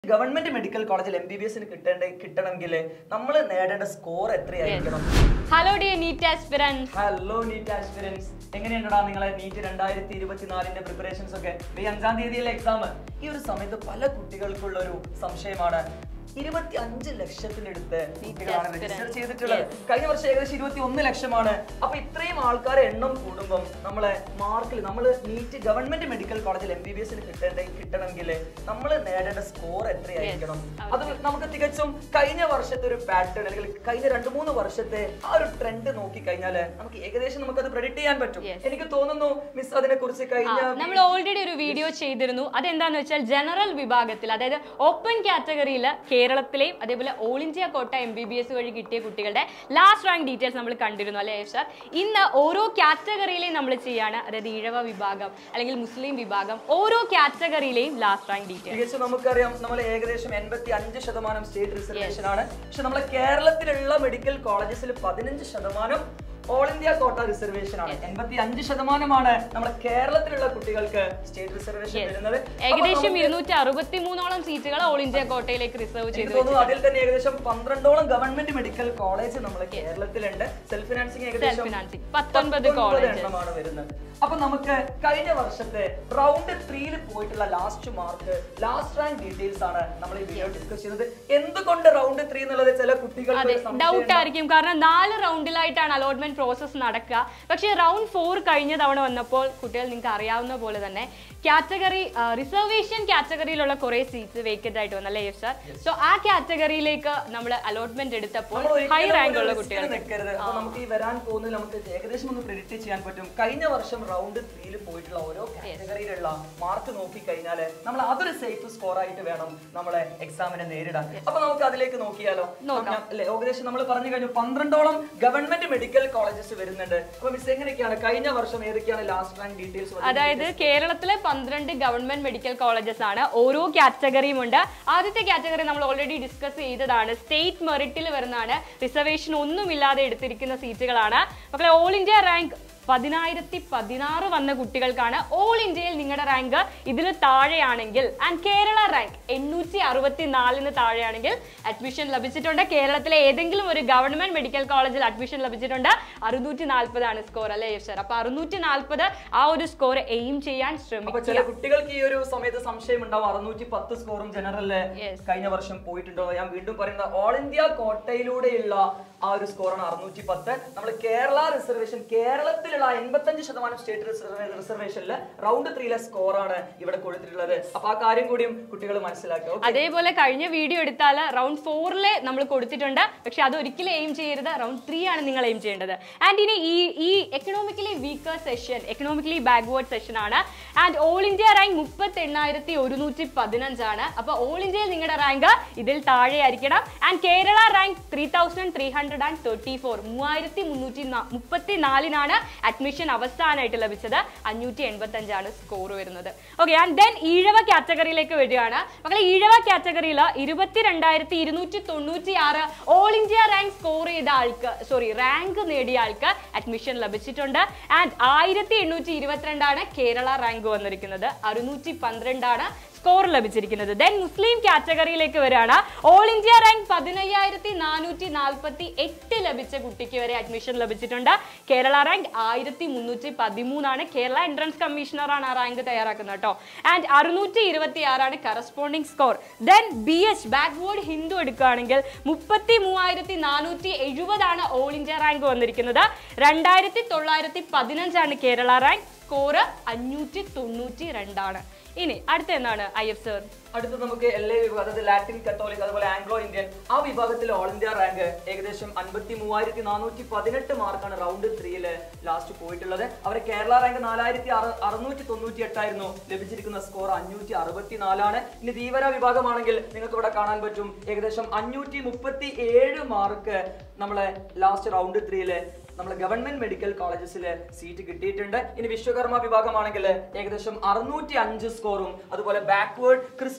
Government medical കോളേജിൽ M B B എസിന് കിട്ടേണ്ട കിട്ടണമെങ്കിൽ നമ്മൾ നേടേണ്ട സ്കോർ എത്രയായിരിക്കണം hello dear NEET aspirants hello NEET aspirants എങ്ങനെയുണ്ടടാ നിങ്ങളെ നീറ്റ് രണ്ടായിരത്തി ഇരുപത്തിനാലിന്റെ പ്രിപ്പറേഷൻസ് ഒക്കെ ഈ അഞ്ചാം തീയതിയിലെ എക്സാം ഈ ഒരു സമയത്ത് പല കുട്ടികൾക്കുള്ള ഒരു സംശയമാണ് ഇരുപത്തി അഞ്ച് ലക്ഷത്തിനടുത്ത് കുട്ടികളാണ് രജിസ്റ്റർ aspirants. ചെയ്തിട്ടുള്ളത് കഴിഞ്ഞ വർഷം ഏകദേശം ഇരുപത്തി ഒന്ന് ലക്ഷമാണ് അപ്പൊ ഇത്രയും ആൾക്കാരെ എണ്ണം കൂടുമ്പം നമ്മളെ മാർക്കിൽ നമ്മൾ നീറ്റ് ഗവൺമെന്റ് മെഡിക്കൽ കോളേജിൽ എം ബി ബി എസിന് കിട്ടേണ്ട കിട്ടണമെങ്കിൽ നമ്മൾ നേടേണ്ട സ്കോർ എത്രയായിരിക്കണം അത് നമുക്ക് തികച്ചും കഴിഞ്ഞ വർഷത്തെ ഒരു പാറ്റേൺ അല്ലെങ്കിൽ കഴിഞ്ഞ രണ്ട് മൂന്ന് വർഷത്തെ ആ ഒരു ട്രെൻഡ് നോക്കി കഴിഞ്ഞാല് നമുക്ക് ഏകദേശം നമുക്കത് പ്രെഡിക്ട് ചെയ്യാൻ പറ്റും Yes. എനിക്ക് തോന്നുന്നു മിസ് അതിനെ കുറിച്ച് കഴിഞ്ഞ നമ്മൾ ഓൾറെഡി ഒരു വീഡിയോ ചെയ്തിരുന്നു അതെന്താന്ന് വെച്ചാൽ ജനറൽ വിഭാഗത്തിൽ അതായത് ഓപ്പൺ കാറ്റഗറിയിൽ കേരളത്തിലെയും അതേപോലെ all India quota M B B S വഴി കിട്ടിയ കുട്ടികളുടെ ലാസ്റ്റ് റാങ്ക് ഡീറ്റെയിൽസ് നമ്മൾ കണ്ടിരുന്നു അല്ലേ സർ ഇന്ന് ഓരോ കാറ്റഗറിയിലെയും നമ്മൾ ചെയ്യാണ് അതായത് ഈഴവ വിഭാഗം അല്ലെങ്കിൽ മുസ്ലിം വിഭാഗം ഓരോ കാറ്റഗറിയിലെയും ലാസ്റ്റ് റാങ്ക് ഡീറ്റെയിൽസ് തികച്ചും നമുക്കറിയാം നമ്മൾ ഏകദേശം എൺപത്തി അഞ്ച് ശതമാനം സ്റ്റേറ്റ് റിസർവേഷൻ ആണ് പക്ഷെ നമ്മളെ കേരളത്തിലുള്ള മെഡിക്കൽ കോളേജസിൽ പതിനഞ്ച് ശതമാനം ഓൾ ഇന്ത്യ കോട്ട റിസർവേഷൻ ആണ് എൺപത്തി അഞ്ച് ശതമാനമാണ് നമ്മുടെ കേരളത്തിലുള്ള കുട്ടികൾക്ക് സ്റ്റേറ്റ് റിസർവേഷൻ വരുന്നത് അപ്പൊ ഏകദേശം ഇരുന്നൂറ്റി അറുപത്തി മൂന്നോളം സീറ്റുകൾ ഓൾ ഇന്ത്യ കോട്ടയിലേക്ക് റിസർവ് എനിക്ക് ചെയ്തു തോന്നുന്നു അതിൽ തന്നെ ഏകദേശം പന്ത്രണ്ടോളം ഗവൺമെന്റ് മെഡിക്കൽ കോളേജ് നമ്മുടെ കേരളത്തിലുണ്ട് സെൽഫ് ഫിനാൻസിങ് ഏകദേശം ഫിനാൻസിങ് പത്തൊൻപത് പത്തൊൻപത് കോളേജ് എണ്ണമാണ് വരുന്നത് അപ്പൊ നമുക്ക് കഴിഞ്ഞ വർഷത്തെ റൗണ്ട് ത്രീയിൽ പോയിട്ടുള്ള last mark last rank details ആണ് നമ്മൾ ഈ വീഡിയോ ഡിസ്കസ് ചെയ്യുന്നത് എന്തുകൊണ്ട് റൗണ്ട് ത്രീ എന്നുള്ളത് ചില കുട്ടികൾക്ക് അതെ ഒരു സംശയം ഡൗട്ട് ആയിരിക്കും കാരണം നാല് റൗണ്ടിലായിട്ടാണ് അലോട്ട്മെന്റ് പ്രോസസ്സ് നടക്കുക പക്ഷേ റൗണ്ട് ഫോർ കഴിഞ്ഞ തവണ വന്നപ്പോൾ കുട്ടികൾ നിങ്ങൾക്ക് അറിയാവുന്ന പോലെ തന്നെ കാറ്റഗറി റിസർവേഷൻ കാറ്റഗറിയിലുള്ള കുറെ സീറ്റ്സ് വേക്കന്റ് ആയിട്ട് വന്നല്ലേ എഫ് സാർ സോ ആ കാറ്റഗറിയിലേക്ക് നമ്മൾ അലോട്ട്മെന്റ് എടുത്തപ്പോൾ നമ്മൾ ഒരിക്കലും ഹൈ റാങ്ക് ഒരു ഉള്ള risk ന് കുട്ടികൾ നിൽക്കരുത് അപ്പൊ നമുക്ക് ഈ വരാൻ പോകുന്നത് നമുക്ക് ഏകദേശം ഒന്ന് പ്രെഡിക്റ്റ് ചെയ്യാൻ പറ്റും കഴിഞ്ഞ വർഷം റൗണ്ട് ത്രീയിൽ പോയിട്ടുള്ള ഓരോ കാറ്റഗറിയിലുള്ള മാർക്ക് നോക്കി കഴിഞ്ഞാല് നമ്മൾ അതൊരു സേഫ് സ്കോർ ആയിട്ട് വേണം നമ്മളെ എക്സാമിനെ നേരിടാൻ അപ്പൊ നമുക്ക് അതിലേക്ക് നോക്കിയാലോ ഞാൻ- അല്ലേ, ഏകദേശം നമ്മൾ പറഞ്ഞു കഴിഞ്ഞു പന്ത്രണ്ടോളം ഗവൺമെന്റ് മെഡിക്കൽ കോളേജസ് വരുന്നുണ്ട് അപ്പൊ മിസ് എങ്ങനെയൊക്കെയാണ് കഴിഞ്ഞ വർഷം ഏതൊക്കെയാണ് ലാസ്റ്റ് റാങ്ക് ഡീറ്റെയിൽസ് അതായത് കേരളത്തിലെ പന്ത്രണ്ട് ഗവൺമെന്റ് മെഡിക്കൽ കോളേജസ് ആണ് ഓരോ കാറ്റഗറിയും ഉണ്ട് ആദ്യത്തെ കാറ്റഗറി നമ്മൾ ഓൾറെഡി ഡിസ്കസ് ചെയ്തതാണ് സ്റ്റേറ്റ് മെറിറ്റിൽ വരുന്നതാണ് റിസർവേഷൻ ഒന്നുമില്ലാതെ എടുത്തിരിക്കുന്ന സീറ്റുകളാണ് മക്കളെ ഓൾ ഇന്ത്യ റാങ്ക് പതിനായിരത്തി പതിനാറ് വന്ന കുട്ടികൾക്കാണ് ഓൾ ഇന്ത്യയിൽ നിങ്ങളുടെ റാങ്ക് ഇതിൽ താഴെയാണെങ്കിൽ ആൻഡ് കേരള റാങ്ക് എണ്ണൂറ്റി അറുപത്തി നാലിന് താഴെയാണെങ്കിൽ അഡ്മിഷൻ ലഭിച്ചിട്ടുണ്ട് കേരളത്തിലെ ഏതെങ്കിലും ഒരു ഗവൺമെന്റ് മെഡിക്കൽ കോളേജിൽ അഡ്മിഷൻ ലഭിച്ചിട്ടുണ്ട് അറുന്നൂറ്റി നാൽപ്പതാണ് സ്കോർ അല്ലേ സർ അപ്പൊ അറുന്നൂറ്റി നാൽപ്പത് ആ ഒരു സ്കോർ എയിം ചെയ്യാൻ അപ്പൊ ശ്രമിക്കുക ചില കുട്ടികൾക്ക് ഈ ഒരു സമയത്ത് സംശയം ഉണ്ടാവും അറുന്നൂറ്റി പത്ത് സ്കോറും ജനറലില് Yes. കഴിഞ്ഞ വർഷം പോയിട്ടുണ്ടോ ഞാൻ വീണ്ടും പറയുന്നത് ഓൾ ഇന്ത്യ കോട്ടയിലൂടെയുള്ള ആ ഒരു സ്കോറാണ് അറുന്നൂറ്റി പത്ത് നമ്മൾ കേരള റിസർവേഷൻ കേരളത്തിലുള്ള എൺപത്തഞ്ച് ശതമാനം സ്റ്റേറ്റ് റിസർവേഷനിൽ റൗണ്ട് ത്രീയിലെ സ്കോറാണ് ഇവിടെ കൊടുത്തിട്ടുള്ളത് അപ്പൊ ആ കാര്യം കൂടിയും കുട്ടികൾ മനസ്സിലാക്കുക Okay. അതേപോലെ കഴിഞ്ഞ വീഡിയോ എടുത്താൽ റൗണ്ട് ഫോറിലെ നമ്മൾ കൊടുത്തിട്ടുണ്ട് പക്ഷെ അത് ഒരിക്കലും എയിം ചെയ്യരുത് റൗണ്ട് ത്രീ ആണ് നിങ്ങൾ എയിം ചെയ്യേണ്ടത് ആൻഡ് ഇനി ഈ ഈ economically weaker section economically backward section ആണ് ആൻഡ് ഓൾ ഇന്ത്യ റാങ്ക് മുപ്പത്തി എണ്ണായിരത്തി ഒരുന്നൂറ്റി പതിനഞ്ചാണ് അപ്പൊ ഓൾ ഇന്ത്യയിൽ നിങ്ങളുടെ റാങ്ക് ഇതിൽ താഴെയായിരിക്കണം and Kerala rank three thousand three hundred and thirty four മൂവായിരത്തി മുന്നൂറ്റി മുപ്പത്തി നാലിനാണ് അഡ്മിഷൻ അവസാനമായിട്ട് ലഭിച്ചത് അഞ്ഞൂറ്റി എൺപത്തി അഞ്ചാണ് സ്കോർ വരുന്നത് ഓക്കെ ആൻഡ് ദെൻ ഈഴവ കാറ്റഗറിയിലേക്ക് വരികയാണ് മക്കളെ ഈഴവ കാറ്റഗറിയിൽ ഇരുപത്തിരണ്ടായിരത്തി ഇരുന്നൂറ്റി തൊണ്ണൂറ്റി ആറ് ഓൾ ഇന്ത്യ റാങ്ക് സ്കോർ ചെയ്ത ആൾക്ക് സോറി റാങ്ക് നേടിയ ആൾക്ക് അഡ്മിഷൻ ലഭിച്ചിട്ടുണ്ട് ആൻഡ് ആയിരത്തി എണ്ണൂറ്റി ഇരുപത്തിരണ്ടാണ് കേരള റാങ്ക് വന്നിരിക്കുന്നത് അറുന്നൂറ്റി പന്ത്രണ്ടാണ് സ്കോർ ലഭിച്ചിരിക്കുന്നത് ദെൻ മുസ്ലിം കാറ്റഗറിയിലേക്ക് വരികയാണ് ഓൾ ഇന്ത്യ റാങ്ക് പതിനയ്യായിരത്തി നാനൂറ്റി നാൽപ്പത്തി എട്ട് ലഭിച്ച കുട്ടിക്ക് വരെ അഡ്മിഷൻ ലഭിച്ചിട്ടുണ്ട് കേരള റാങ്ക് ആയിരത്തി മുന്നൂറ്റി പതിമൂന്നാണ് കേരള എൻട്രൻസ് കമ്മീഷണറാണ് ആ റാങ്ക് തയ്യാറാക്കുന്നത് കേട്ടോ ആൻഡ് അറുന്നൂറ്റി ഇരുപത്തി ആറാണ് corresponding score then B H backward Hindu എടുക്കുകയാണെങ്കിൽ മുപ്പത്തി മൂവായിരത്തി നാനൂറ്റി എഴുപതാണ് ഓൾ ഇന്ത്യ റാങ്ക് വന്നിരിക്കുന്നത് രണ്ടായിരത്തി തൊള്ളായിരത്തി പതിനഞ്ചാണ് കേരള റാങ്ക് സ്കോർ അഞ്ഞൂറ്റി തൊണ്ണൂറ്റി രണ്ടാണ് ഇനി അടുത്ത എന്താണ് ഐ എഫ് സർ അടുത്ത് നമുക്ക് എല്ലാ വിഭാഗം അതായത് ലാറ്റിൻ കത്തോലിക് അതുപോലെ ആംഗ്ലോ ഇന്ത്യൻ ആ വിഭാഗത്തിൽ ഓൾ ഇന്ത്യ റാങ്ക് ഏകദേശം അൻപത്തി മൂവായിരത്തി നാനൂറ്റി പതിനെട്ട് മാർക്കാണ് റൗണ്ട് ത്രീയില് ലാസ്റ്റ് പോയിട്ടുള്ളത് അവരെ കേരള റാങ്ക് നാലായിരത്തി അറുന്നൂറ്റി തൊണ്ണൂറ്റി എട്ടായിരുന്നു ലഭിച്ചിരിക്കുന്ന സ്കോർ അഞ്ഞൂറ്റി അറുപത്തി നാലാണ് ഇനി ധീവര വിഭാഗമാണെങ്കിൽ നിങ്ങൾക്ക് ഇവിടെ കാണാൻ പറ്റും ഏകദേശം അഞ്ഞൂറ്റി മുപ്പത്തി ഏഴ് മാർക്ക് നമ്മളെ ലാസ്റ്റ് റൗണ്ട് ത്രീയില് നമ്മളെ ഗവൺമെന്റ് മെഡിക്കൽ കോളേജസിൽ സീറ്റ് കിട്ടിയിട്ടുണ്ട് ഇനി വിശ്വകർമ്മ വിഭാഗമാണെങ്കിൽ ഏകദേശം അറുന്നൂറ്റി അഞ്ച് സ്കോറും അതുപോലെ ബാക്ക്വേർഡ് ക്രിസ്ത്യൻ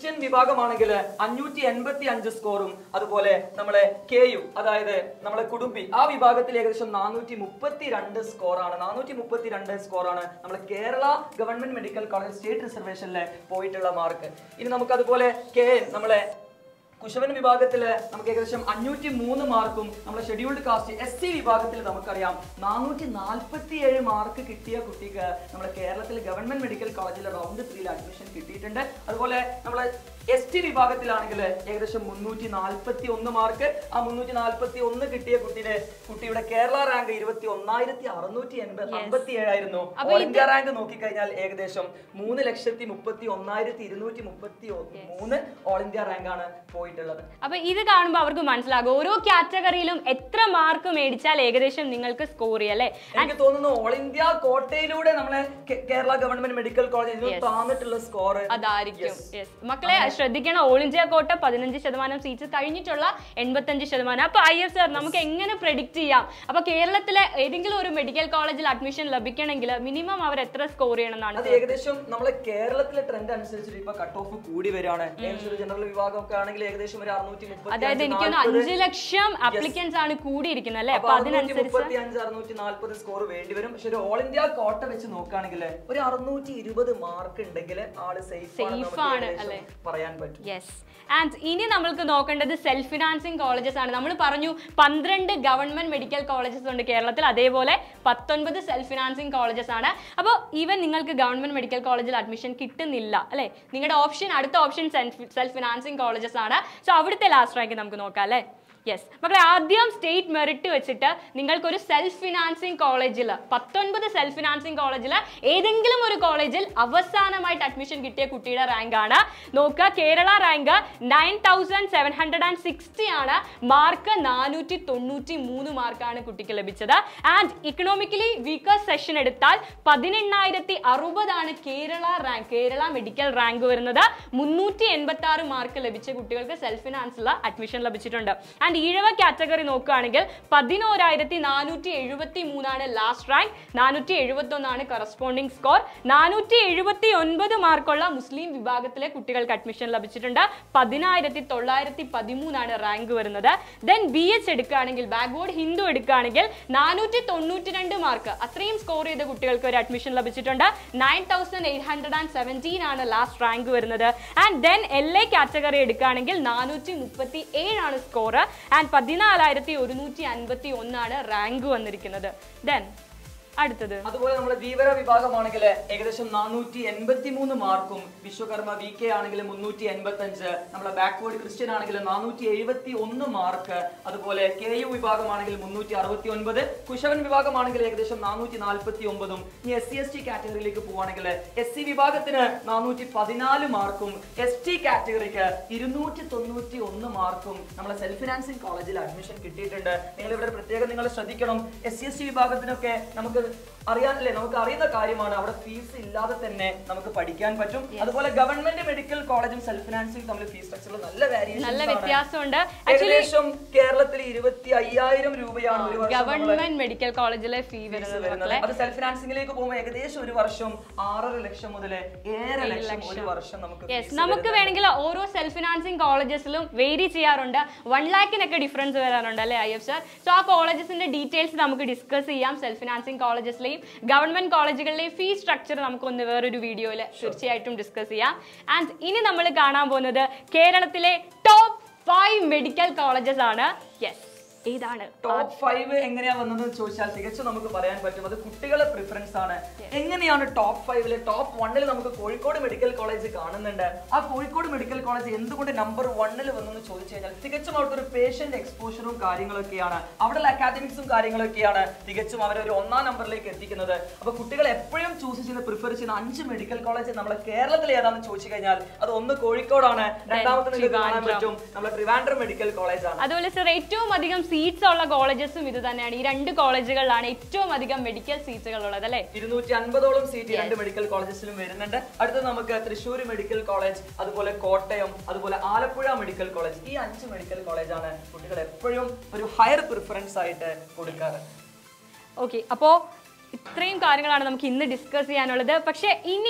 ക്രിസ്ത്യൻ വിഭാഗമാണെങ്കിൽ അഞ്ഞൂറ്റി എൺപത്തി അഞ്ച് സ്കോറും അതുപോലെ നമ്മളെ കെ യു അതായത് നമ്മളെ കുടുംബി ആ വിഭാഗത്തിൽ ഏകദേശം നാനൂറ്റി മുപ്പത്തി രണ്ട് സ്കോറാണ് നാനൂറ്റി മുപ്പത്തി രണ്ട് സ്കോറാണ് നമ്മളെ Kerala government medical college state റിസർവേഷനിൽ പോയിട്ടുള്ള മാർക്ക് ഇനി നമുക്ക് അതുപോലെ കെ നമ്മളെ കുശവൻ വിഭാഗത്തിൽ നമുക്ക് ഏകദേശം അഞ്ഞൂറ്റി മൂന്ന് മാർക്കും നമ്മുടെ ഷെഡ്യൂൾഡ് കാസ്റ്റ് എസ് സി വിഭാഗത്തിൽ നമുക്കറിയാം നാനൂറ്റി നാൽപ്പത്തി ഏഴ് മാർക്ക് കിട്ടിയ കുട്ടിക്ക് നമ്മുടെ കേരളത്തിൽ ഗവൺമെന്റ് മെഡിക്കൽ കോളേജിൽ റൗണ്ട് ത്രീയിൽ അഡ്മിഷൻ കിട്ടിയിട്ടുണ്ട് അതുപോലെ നമ്മളെ എസ് ടി വിഭാഗത്തിലാണെങ്കിൽ ഏകദേശം മുന്നൂറ്റി നാൽപ്പത്തി ഒന്ന് മാർക്ക് ആ മുന്നൂറ്റി നാൽപ്പത്തി ഒന്ന് കിട്ടിയ കുട്ടിയുടെ കുട്ടിയുടെ കേരള റാങ്ക് ഇരുപത്തി ഒന്നായിരത്തി അറുന്നൂറ്റി എൺപത് അമ്പത്തി ഏഴായിരുന്നു അപ്പൊ ഓൾ ഇന്ത്യ റാങ്ക് നോക്കിക്കഴിഞ്ഞാൽ ഏകദേശം മൂന്ന് ലക്ഷത്തി മുപ്പത്തി ഒന്നായിരത്തി ഇരുന്നൂറ്റി മുപ്പത്തി മൂന്ന് ഓൾ ഇന്ത്യ റാങ്ക് ആണ് പോയിട്ടുള്ളത് അപ്പൊ ഇത് കാണുമ്പോൾ അവർക്ക് മനസ്സിലാകും ഓരോ കാറ്റഗറിയിലും എത്ര മാർക്ക് മേടിച്ചാൽ ഏകദേശം നിങ്ങൾക്ക് സ്കോർ ചെയ്യും അല്ലേ എനിക്ക് തോന്നുന്നു ഓൾ ഇന്ത്യ കോട്ടയിലൂടെ നമ്മളെ കേ- കേരള ഗവൺമെന്റ് മെഡിക്കൽ കോളേജ് ഇതിന് താന്നിട്ടുള്ള സ്കോർ അതായിരിക്കും യെസ് മക്കളെ ശ്രദ്ധിക്കണം ഓൾ ഇന്ത്യ കോട്ട പതിനഞ്ച് ശതമാനം സീറ്റ്സ് കഴിഞ്ഞിട്ടുള്ള എൺപത്തഞ്ച് ശതമാനം അപ്പൊ ഐ എസ് ആർ നമുക്ക് എങ്ങനെ പ്രെഡിക്റ്റ് ചെയ്യാം അപ്പൊ കേരളത്തിലെ ഏതെങ്കിലും ഒരു മെഡിക്കൽ കോളേജിൽ അഡ്മിഷൻ ലഭിക്കണമെങ്കിൽ മിനിമം അവർ എത്ര സ്കോർ ചെയ്യണം എന്നാണ് അത് ഏകദേശം നമ്മളെ കേരളത്തിലെ ട്രെൻഡ് അനുസരിച്ചിട്ട് ഇപ്പൊ കട്ട് ഓഫ് കൂടി വരികയാണ് ഏകദേശം ഒരു ജനറൽ വിഭാഗം ഒക്കെ ആണെങ്കിൽ ഏകദേശം ഒരു അറുന്നൂറ്റി അതായത് എനിക്ക് തോന്നുന്നു അഞ്ച് ലക്ഷം അപ്ലിക്കൻസ് ആണ് കൂടിയിരിക്കുന്നത് അല്ലേ അപ്പൊ അതിനനുസരിച്ച് മുപ്പത്തി അഞ്ച് അറുന്നൂറ്റി നാല്പത് സ്കോർ വേണ്ടി വരും പക്ഷെ ഒരു ഓൾ ഇന്ത്യ കോട്ട വെച്ച് നോക്കുകയാണെങ്കിൽ ഒരു അറുന്നൂറ്റി ഇരുപത് മാർക്ക് ഉണ്ടെങ്കിൽ ആള് സേഫ് Safe ആണ്, അല്ലേ? പറയാൻ പറ്റും യെസ് ആൻഡ് ഇനി നമ്മൾക്ക് നോക്കേണ്ടത് സെൽഫ് ഫിനാൻസിങ് കോളേജസ് ആണ് നമ്മൾ പറഞ്ഞു പന്ത്രണ്ട് ഗവൺമെന്റ് മെഡിക്കൽ കോളേജസ് ഉണ്ട് കേരളത്തിൽ അതേപോലെ പത്തൊൻപത് സെൽഫ് ഫിനാൻസിങ് കോളേജസ് ആണ് അപ്പോൾ ഈവൻ നിങ്ങൾക്ക് ഗവൺമെന്റ് മെഡിക്കൽ കോളേജിൽ അഡ്മിഷൻ കിട്ടുന്നില്ല അല്ലേ നിങ്ങളുടെ ഓപ്ഷൻ അടുത്ത ഓപ്ഷൻ സെൽഫ് ഫിനാൻസിങ് കോളേജസ് ആണ് സോ അവിടുത്തെ ലാസ്റ്റ് റാങ്ക് നമുക്ക് നോക്കാം അല്ലേ യെസ് മക്കളെ ആദ്യം സ്റ്റേറ്റ് മെറിറ്റ് വെച്ചിട്ട് നിങ്ങൾക്കൊരു സെൽഫ് ഫിനാൻസിങ് കോളേജിൽ പത്തൊൻപത് സെൽഫ് ഫിനാൻസിങ് കോളേജിൽ ഏതെങ്കിലും ഒരു കോളേജിൽ അവസാനമായിട്ട് അഡ്മിഷൻ കിട്ടിയ കുട്ടിയുടെ റാങ്ക് ആണ് നോക്കുക Kerala rank nine thousand seven hundred and sixty ആണ് മാർക്ക് നാനൂറ്റി തൊണ്ണൂറ്റി മൂന്ന് മാർക്കാണ് കുട്ടിക്ക് ലഭിച്ചത് ആൻഡ് ഇക്കണോമിക്കലി വീക്കർ സെഷൻ എടുത്താൽ പതിനെണ്ണായിരത്തി അറുപതാണ് Kerala rank Kerala medical rank വരുന്നത് മുന്നൂറ്റി എൺപത്തി ആറ് മാർക്ക് ലഭിച്ച കുട്ടികൾക്ക് സെൽഫ് ഫിനാൻസിലുള്ള അഡ്മിഷൻ ലഭിച്ചിട്ടുണ്ട് ആൻഡ് ഈഴവ കാറ്റഗറി നോക്കുകയാണെങ്കിൽ പതിനോരായിരത്തി നാനൂറ്റി എഴുപത്തി മൂന്നാണ് ലാസ്റ്റ് റാങ്ക് നാനൂറ്റി എഴുപത്തി ഒന്നാണ് കറസ്പോണ്ടിങ് സ്കോർ നാനൂറ്റി എഴുപത്തി ഒൻപത് മാർക്കുള്ള മുസ്ലിം വിഭാഗത്തിലെ കുട്ടികൾക്ക് അഡ്മിഷൻ ലഭിച്ചിട്ടുണ്ട് പതിനായിരത്തി തൊള്ളായിരത്തി പതിമൂന്നാണ് റാങ്ക് വരുന്നത് ദെൻ ബി എച്ച് എടുക്കുകയാണെങ്കിൽ ബാക്ക്വേർഡ് ഹിന്ദു എടുക്കുകയാണെങ്കിൽ നാനൂറ്റി തൊണ്ണൂറ്റി രണ്ട് മാർക്ക് അത്രയും സ്കോർ ചെയ്ത കുട്ടികൾക്ക് ഒരു അഡ്മിഷൻ ലഭിച്ചിട്ടുണ്ട് nine thousand eight hundred and seventeen ആണ് ലാസ്റ്റ് റാങ്ക് വരുന്നത് and then L A category എടുക്കുകയാണെങ്കിൽ നാനൂറ്റി മുപ്പത്തി ഏഴാണ് സ്കോർ ആൻഡ് പതിനാലായിരത്തി ഒരുന്നൂറ്റി അൻപത്തി ഒന്നാണ് റാങ്ക് വന്നിരിക്കുന്നത് ദെൻ അടുത്തത് അതുപോലെ നമ്മുടെ ധീവര വിഭാഗമാണെങ്കിൽ ഏകദേശം നാനൂറ്റി എൺപത്തി മൂന്ന് മാർക്കും വിശ്വകർമ്മ വി കെ ആണെങ്കിൽ മുന്നൂറ്റി എൺപത്തി അഞ്ച് നമ്മളെ ബാക്ക്വേർഡ് ക്രിസ്ത്യൻ ആണെങ്കിൽ നാനൂറ്റി എഴുപത്തി ഒന്ന് മാർക്ക് അതുപോലെ കെ യു വിഭാഗമാണെങ്കിൽ മുന്നൂറ്റി അറുപത്തി ഒൻപത് കുശവൻ വിഭാഗമാണെങ്കിൽ ഏകദേശം നാനൂറ്റി നാൽപ്പത്തി ഒമ്പതും ഇനി എസ് സി എസ് ടി കാറ്റഗറിയിലേക്ക് പോവുകയാണെങ്കിൽ എസ് സി വിഭാഗത്തിന് നാനൂറ്റി പതിനാല് മാർക്കും എസ് ടി കാറ്റഗറിക്ക് ഇരുന്നൂറ്റി തൊണ്ണൂറ്റി ഒന്ന് മാർക്കും നമ്മളെ സെൽഫ് ഫിനാൻസിങ് കോളേജിൽ അഡ്മിഷൻ കിട്ടിയിട്ടുണ്ട് നിങ്ങൾ ഇവിടെ പ്രത്യേകം നിങ്ങൾ ശ്രദ്ധിക്കണം എസ് സി എസ് ടി വിഭാഗത്തിനൊക്കെ നമുക്ക് അറിയാനല്ലേ നമുക്ക് അറിയുന്ന കാര്യമാണ് അവിടെ ഫീസ് ഇല്ലാതെ തന്നെ നമുക്ക് പഠിക്കാൻ പറ്റും അതുപോലെ ഗവൺമെന്റ് മെഡിക്കൽ കോളേജും സെൽഫ് ഫിനാൻസിങ് തമ്മിൽ ഫീസ് സ്ട്രക്ചറിൽ നല്ല വേരിയേഷൻ നല്ല വ്യത്യാസമുണ്ട് ആക്ച്വലി ഏകദേശം കേരളത്തിൽ ഇരുപത്തി അയ്യായിരം രൂപയാണ് ഒരു വർഷം നമ്മള് ഗവൺമെന്റ് മെഡിക്കൽ കോളേജിലെ ഫീ fees വരുന്നത് വരുന്നത് മക്കളെ അത് സെൽഫ് ഫിനാൻസിംഗിലേക്ക് പോകുമ്പോൾ ഏകദേശം ഒരു വർഷം ആറര ലക്ഷം മുതൽ ഏഴര ലക്ഷം ഒരു വർഷം നമുക്ക് യെസ് fees നമുക്ക് വരുന്നുണ്ട്. വേണമെങ്കിൽ ഓരോ സെൽഫ് ഫിനാൻസിങ് കോളേജസിലും വേരി ചെയ്യാറുണ്ട് വൺ ലാക്കിനൊക്കെ ഡിഫറൻസ് വരാറുണ്ട് അല്ലേ ഐ എഫ് സർ സോ ആ കോളേജസിന്റെ ഡീറ്റെയിൽസ് നമുക്ക് ഡിസ്കസ് ചെയ്യാം സെൽഫ് ഫിനാൻസിങ് കോളേജസിലെയും ഗവൺമെന്റ് കോളേജുകളിലെയും ഫീ സ്ട്രക്ചർ നമുക്കൊന്ന് വേറൊരു വീഡിയോയിൽ തീർച്ചയായിട്ടും ഡിസ്കസ് ചെയ്യാം ആൻഡ് ഇനി നമ്മൾ കാണാൻ പോകുന്നത് കേരളത്തിലെ ടോപ്പ് ഫൈവ് മെഡിക്കൽ കോളേജസ് ആണ് യെസ് ഏതാണ് ടോപ്പ് ഫൈവ് എങ്ങനെയാ വന്നതെന്ന് ചോദിച്ചാൽ തികച്ചും നമുക്ക് പറയാൻ പറ്റും അത് കുട്ടികളെ പ്രിഫറൻസ് ആണ് എങ്ങനെയാണ് ടോപ്പ് ഫൈവില് ടോപ്പ് വണ്ണിൽ നമുക്ക് കോഴിക്കോട് മെഡിക്കൽ കോളേജ് കാണുന്നുണ്ട് ആ കോഴിക്കോട് മെഡിക്കൽ കോളേജ് എന്തുകൊണ്ട് നമ്പർ വണ്ണിൽ വന്നെന്ന് ചോദിച്ചു കഴിഞ്ഞാൽ തികച്ചും അവിടുത്തെ ഒരു പേഷ്യന്റ് എക്സ്പോഷറും കാര്യങ്ങളൊക്കെയാണ് അവിടെയുള്ള അക്കാദമിക്സും കാര്യങ്ങളൊക്കെയാണ് തികച്ചും അവരെ ഒരു ഒന്നാം നമ്പറിലേക്ക് എത്തിക്കുന്നത് അപ്പൊ കുട്ടികൾ എപ്പോഴും ചൂസ് ചെയ്യുന്ന പ്രിഫർ ചെയ്യുന്ന അഞ്ച് മെഡിക്കൽ കോളേജ് നമ്മളെ കേരളത്തിൽ ഏതാണെന്ന് ചോദിച്ചു കഴിഞ്ഞാൽ അത് ഒന്ന് കോഴിക്കോടാണ് രണ്ടാമത്തെ നിങ്ങൾക്ക് കാണാൻ പറ്റും നമ്മളെ ട്രിവാൻഡ്രം മെഡിക്കൽ കോളേജ് ആണ് അതുപോലെ സർ ഏറ്റവും അധികം സീറ്റ്സ് ഉള്ള കോളേജസും ഇത് തന്നെയാണ് ഈ രണ്ട് കോളേജുകളിലാണ് ഏറ്റവും അധികം മെഡിക്കൽ സീറ്റുകൾ ഉള്ളത് അല്ലേ ഇരുന്നൂറ്റി അൻപതോളം സീറ്റ് രണ്ട് മെഡിക്കൽ കോളേജസിലും വരുന്നുണ്ട് അടുത്തത് നമുക്ക് തൃശ്ശൂർ മെഡിക്കൽ കോളേജ് അതുപോലെ കോട്ടയം അതുപോലെ ആലപ്പുഴ മെഡിക്കൽ കോളേജ് ഈ അഞ്ച് മെഡിക്കൽ കോളേജാണ് കുട്ടികൾ എപ്പോഴും ഒരു ഹയർ പ്രിഫറൻസ് ആയിട്ട് കൊടുക്കാറ് ഓക്കെ അപ്പോൾ ഇത്രയും കാര്യങ്ങളാണ് നമുക്ക് ഇന്ന് ഡിസ്കസ് ചെയ്യാനുള്ളത് പക്ഷേ ഇനി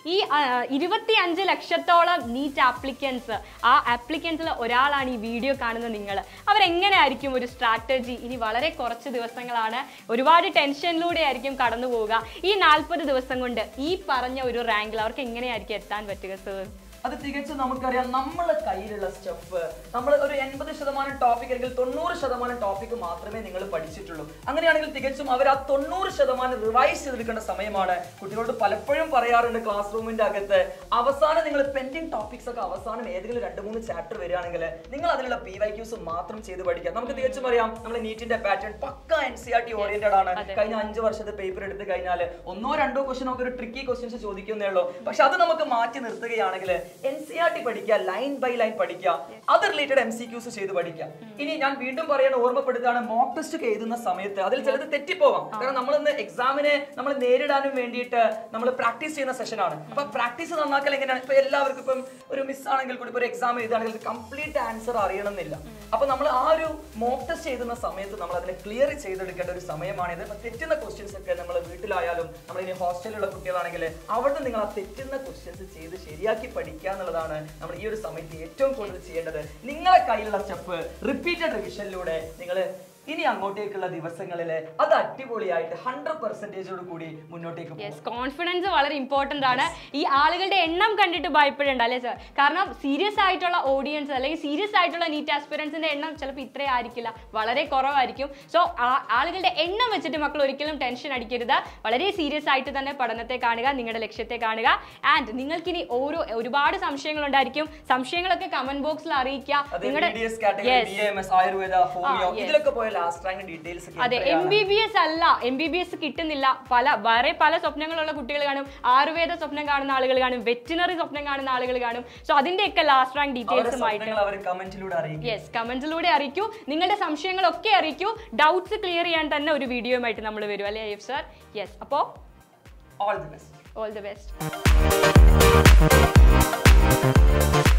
ഈ ഇരുപത്തി അഞ്ച് ലക്ഷത്തോളം നീറ്റ് ആപ്ലിക്കൻസ് ആ ആപ്ലിക്കൻസിൽ ഒരാളാണ് ഈ വീഡിയോ കാണുന്ന നിങ്ങൾ അവരെങ്ങനെയായിരിക്കും ഒരു സ്ട്രാറ്റജി ഇനി വളരെ കുറച്ച് ദിവസങ്ങളാണ് ഒരുപാട് ടെൻഷനിലൂടെ ആയിരിക്കും കടന്നു പോവുക ഈ നാൽപ്പത് ദിവസം കൊണ്ട് ഈ പറഞ്ഞ ഒരു റാങ്കിൽ അവർക്ക് എങ്ങനെയായിരിക്കും എത്താൻ പറ്റുക സർ അത് തികച്ചും നമുക്കറിയാം നമ്മളെ കയ്യിലുള്ള സ്റ്റഫ് നമ്മൾ ഒരു എൺപത് ശതമാനം ടോപ്പിക് അല്ലെങ്കിൽ തൊണ്ണൂറ് ശതമാനം ടോപ്പിക് മാത്രമേ നിങ്ങൾ പഠിച്ചിട്ടുള്ളൂ അങ്ങനെയാണെങ്കിൽ തികച്ചും അവർ ആ തൊണ്ണൂറ് ശതമാനം റിവൈസ് ചെയ്തെടുക്കേണ്ട സമയമാണ് കുട്ടികളോട് പലപ്പോഴും പറയാറുണ്ട് ക്ലാസ് റൂമിന്റെ അകത്ത് അവസാനം നിങ്ങൾ പെൻഡിങ് ടോപ്പിക്സ് ഒക്കെ അവസാനം ഏതെങ്കിലും രണ്ട് മൂന്ന് ചാപ്റ്റർ വരികയാണെങ്കിൽ നിങ്ങൾ അതിലുള്ള പി വൈ ക്യൂസ് മാത്രം ചെയ്ത് പഠിക്കുക നമുക്ക് തികച്ചും അറിയാം നമ്മൾ നീറ്റിന്റെ പാറ്റേൺ പക്ക N C R T oriented ആണ് അതെ. കഴിഞ്ഞ അഞ്ച് വർഷത്തെ പേപ്പർ എടുത്തു കഴിഞ്ഞാൽ ഒന്നോ രണ്ടോ ക്വസ്റ്റൻ നമുക്ക് ഒരു ട്രിക്കി ക്വസ്റ്റ്യൻസ് ചോദിക്കുന്നേ ഉള്ളൂ പക്ഷെ അത് നമുക്ക് മാറ്റി നിർത്തുകയാണെങ്കിൽ എൻ സി ആർ ടി പഠിക്കുക ലൈൻ ബൈ ലൈൻ പഠിക്കുക അത് റിലേറ്റഡ് എം സി ക്യൂസ് ചെയ്ത് പഠിക്കുക ഇനി ഞാൻ വീണ്ടും പറയാൻ ഓർമ്മപ്പെടുത്തുകയാണ് മോക്ക് ടെസ്റ്റ് ഒക്കെ എഴുതുന്ന സമയത്ത് അതിൽ ചിലത് തെറ്റിപ്പോവാം കാരണം നമ്മളിന്ന് എക്സാമിനെ നമ്മൾ നേരിടാനും വേണ്ടിയിട്ട് നമ്മൾ പ്രാക്ടീസ് ചെയ്യുന്ന സെഷനാണ് അപ്പൊ പ്രാക്ടീസ് നന്നാക്കൽ എങ്ങനെയാണ് ഇപ്പൊ എല്ലാവർക്കും ഇപ്പം ഒരു മിസ് ആണെങ്കിൽ കൂടി ഇപ്പൊ ഒരു എക്സാം എഴുതുകയാണെങ്കിൽ കംപ്ലീറ്റ് ആൻസർ അറിയണമെന്നില്ല അപ്പൊ നമ്മൾ ആ ഒരു മോക്ക് ടെസ്റ്റ് എഴുതുന്ന സമയത്ത് നമ്മൾ അതിനെ ക്ലിയർ ചെയ്തെടുക്കേണ്ട ഒരു സമയമാണിത് അപ്പൊ തെറ്റുന്ന ക്വസ്റ്റ്യൻസ് ഒക്കെ നമ്മൾ വീട്ടിലായാലും നമ്മൾ ഇനി ഹോസ്റ്റലിലുള്ള കുട്ടികളാണെങ്കിൽ അവിടെ നിങ്ങൾ ആ തെറ്റുന്ന ക്വസ്റ്റ്യൻസ് ചെയ്ത് ശരിയാക്കി പഠിക്കുക എന്നുള്ളതാണ് നമ്മൾ ഈ ഒരു സമയത്ത് ഏറ്റവും കൂടുതൽ ചെയ്യേണ്ടത് നിങ്ങളെ കയ്യിലുള്ള സ്റ്റെപ്പ് റിപ്പീറ്റഡ് റിവിഷനിലൂടെ നിങ്ങൾ ഇനി അങ്ങോട്ടേക്കുള്ള ദിവസങ്ങളിൽ അത് അടിപൊളിയായിട്ട് ഹൺഡ്രഡ് പെർസെന്റേജോട് കൂടി മുന്നോട്ടേക്ക് പോകും യെസ് കോൺഫിഡൻസ് വളരെ ഇമ്പോർട്ടന്റ് ആണ് ഈ ആളുകളുടെ എണ്ണം കണ്ടിട്ട് ഭയപ്പെടേണ്ട അല്ലേ സർ കാരണം സീരിയസ് ആയിട്ടുള്ള ഓഡിയൻസ് അല്ലെങ്കിൽ സീരിയസ് ആയിട്ടുള്ള നീറ്റ് ആസ്പിറൻസിന്റെ എണ്ണം ചിലപ്പോൾ ഇത്രയും ആയിരിക്കില്ല വളരെ കുറവായിരിക്കും സോ ആളുകളുടെ എണ്ണം വെച്ചിട്ട് മക്കൾ ഒരിക്കലും ടെൻഷൻ അടിക്കരുത് വളരെ സീരിയസ് ആയിട്ട് തന്നെ പഠനത്തെ കാണുക നിങ്ങളുടെ ലക്ഷ്യത്തെ കാണുക ആൻഡ് നിങ്ങൾക്കിനി ഓരോ ഒരുപാട് സംശയങ്ങൾ ഉണ്ടായിരിക്കും സംശയങ്ങളൊക്കെ കമന്റ് ബോക്സിൽ അറിയിക്കുക അത് നിങ്ങളുടെ BDS category, Yes. BAMS, Ayurveda homeo yes. ഇതിലൊക്കെ പോയ ലാസ്റ്റ് റാങ്ക് ഡീറ്റെയിൽസ് അതെ എം ബി ബി എസ് അല്ല എം ബി ബി എസ് കിട്ടുന്നില്ല പല വേറെ പല സ്വപ്നങ്ങളുള്ള കുട്ടികൾ കാണും ആയുർവേദ സ്വപ്നം കാണുന്ന ആളുകൾ കാണും വെറ്റിനറി സ്വപ്നം കാണുന്ന ആളുകൾ കാണും സോ അതിന്റെയൊക്കെ ലാസ്റ്റ് റാങ്ക് ഡീറ്റെയിൽസുമായിട്ട് അവർ കമന്റിലൂടെ അറിയിക്കും യെസ് കമന്റ്സിലൂടെ അറിയിക്കൂ നിങ്ങളുടെ സംശയങ്ങളൊക്കെ അറിയിക്കൂ ഡൗട്ട്സ് ക്ലിയർ ചെയ്യാൻ തന്നെ ഒരു വീഡിയോയുമായിട്ട് നമ്മൾ വരും അല്ലേ അയ്യഫ് സർ യെസ് അപ്പോൾ all the best all the best